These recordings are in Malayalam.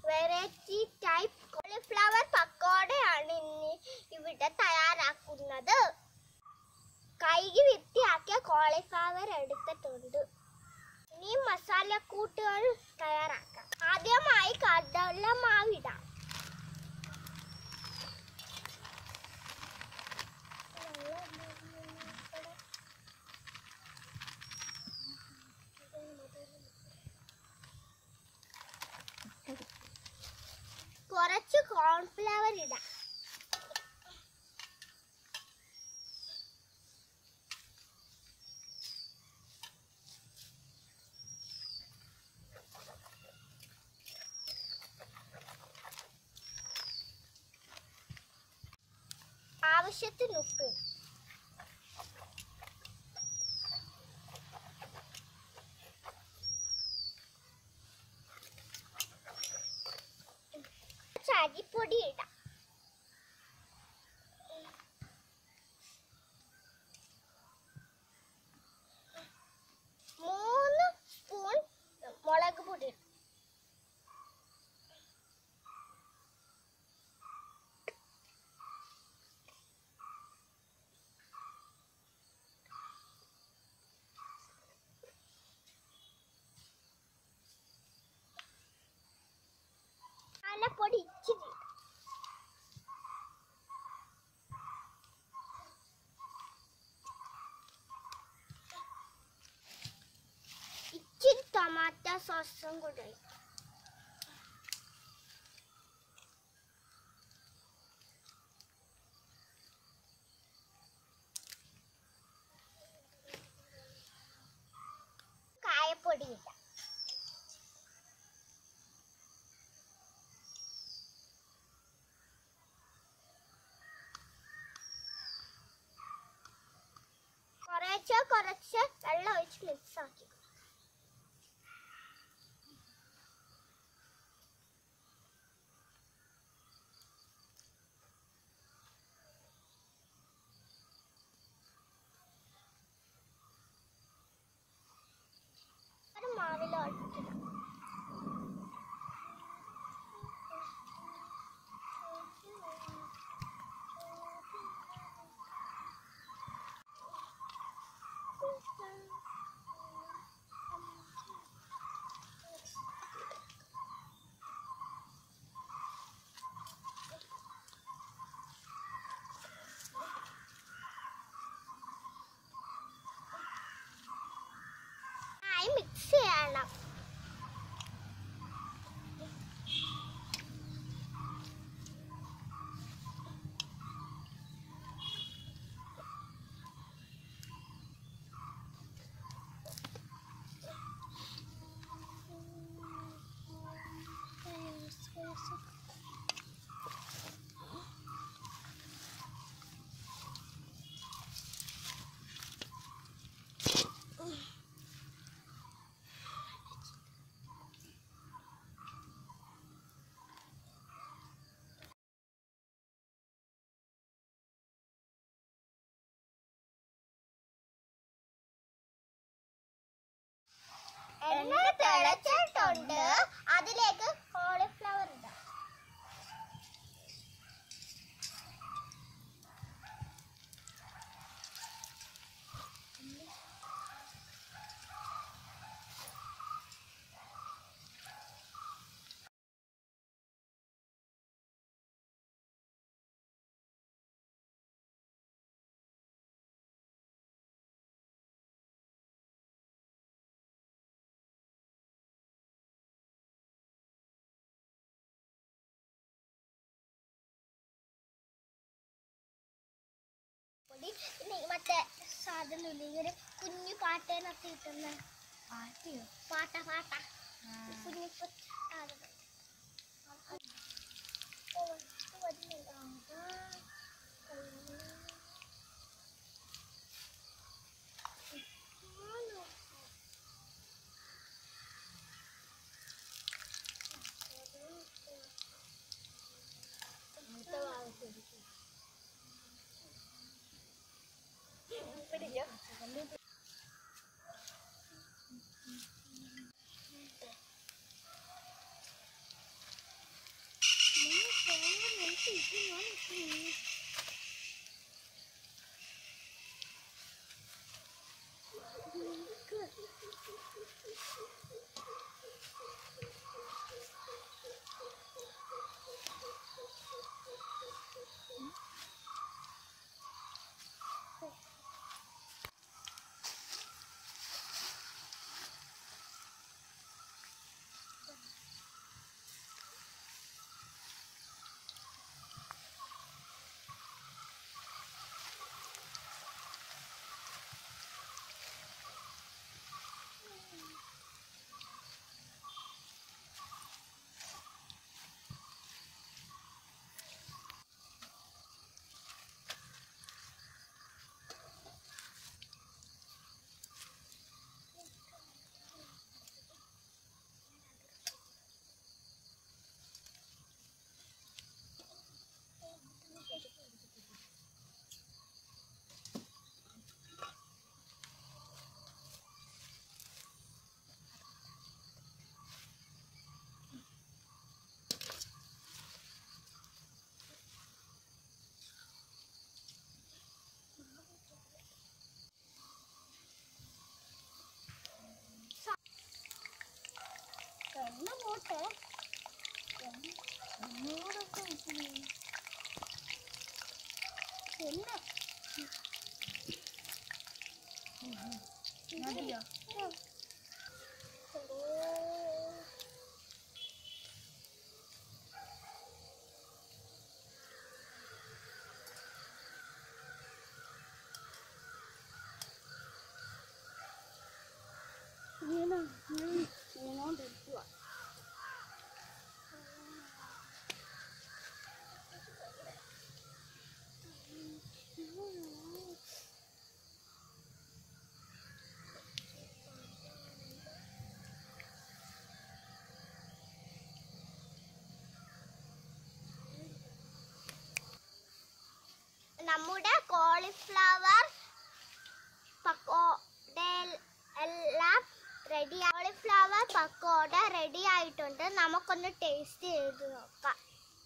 വെറൈറ്റി ടൈപ്പ് കോളിഫ്ലവർ പക്കോടയാണ് ഇന്ന് ഇവിടെ തയ്യാറാക്കുന്നത് കൈകി വൃത്തിയാക്കിയ കോളിഫ്ലവർ എടുത്തിട്ടുണ്ട് ഇനി മസാലക്കൂട്ടുകൾ തയ്യാറാക്കാം ആദ്യമായി കടല മാവിടാം കുറച്ച് കോൺഫ്ലവർ ഇടാം ആവശ്യത്തിന് ഉപ്പ് ചരിപ്പൊടി ഇടാം മൂന്ന് സ്പൂൺ മുളക് പൊടി ഇടാം. മസാലപ്പൊടി ഇച്ചിരി ഇടാം. ഇച്ചിരി ടൊമാറ്റോ സോസും കൂടെ ഒഴിക്കാം. കായപ്പൊടി ഇടാം കുറേശ്ശെ കുറച്ച് വെള്ളം ഒഴിച്ച് മിക്സ് ആക്കി ഒരു മാവിൽ ഒഴിക്കണം ആയി മിക്സ് ചെയ്യണം എണ്ണ തിളച്ചിട്ടുണ്ട് അതിലേക്ക് കോളിഫ്ലവർ ഇടാം പൊടി പിന്നെ ഈ മറ്റേ സാധനം ഇല്ലേ ഈ ഒരു കുഞ്ഞു പാട്ടേനൊക്കെ കിട്ടുന്ന പാട്ടിയോ പാട്ട പാട്ട കുഞ്ഞു സാധനം ഓ, ഇത് വരുന്നില്ല. ആ, ആണോ? അടുത്ത ഭാഗത്ത് ഇരിക്കും. പിടിച്ചോ എണ്ണ പോട്ടെ എന്നോടൊക്കെ വെച്ചില്ലേ? എണ്ണ മതിയോ? ഇങ്ങനെ ചെയ്തോണ്ടിരിക്കുക നമ്മുടെ കോളിഫ്ലവർ പക്കോട എല്ലാം റെഡി കോളിഫ്ലവർ പക്കോട റെഡി ആയിട്ടുണ്ട് നമുക്കൊന്ന് ടേസ്റ്റ് ചെയ്ത് നോക്കാം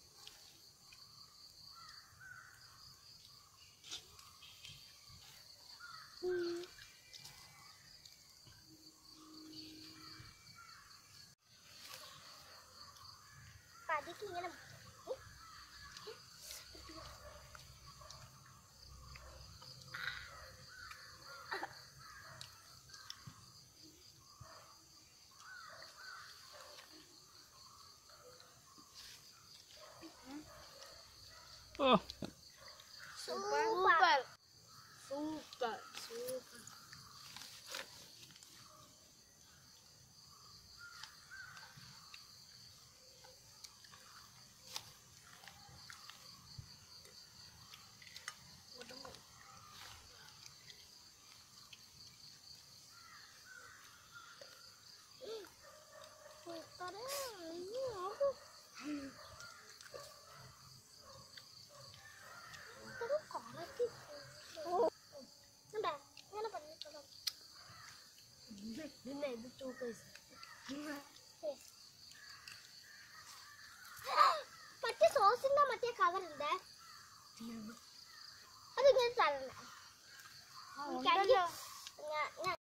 ഉം. പതുക്കെ ഇങ്ങനെ ഓ സൂപ്പർ സൂപ്പർ സൂപ്പർ സൂപ്പർ നോക്കൂ ഇത് കുറച്ച് ഓ എന്താ ഇങ്ങനെ പറഞ്ഞിട്ടുണ്ടോ പിന്നെ ഇത് തൂക്കം മറ്റേ സോസിന്റെ മറ്റേ കവർ ഉണ്ട് അതിങ്ങനെ തരണം ഉണ്ടല്ലോ ഞാൻ ഞാൻ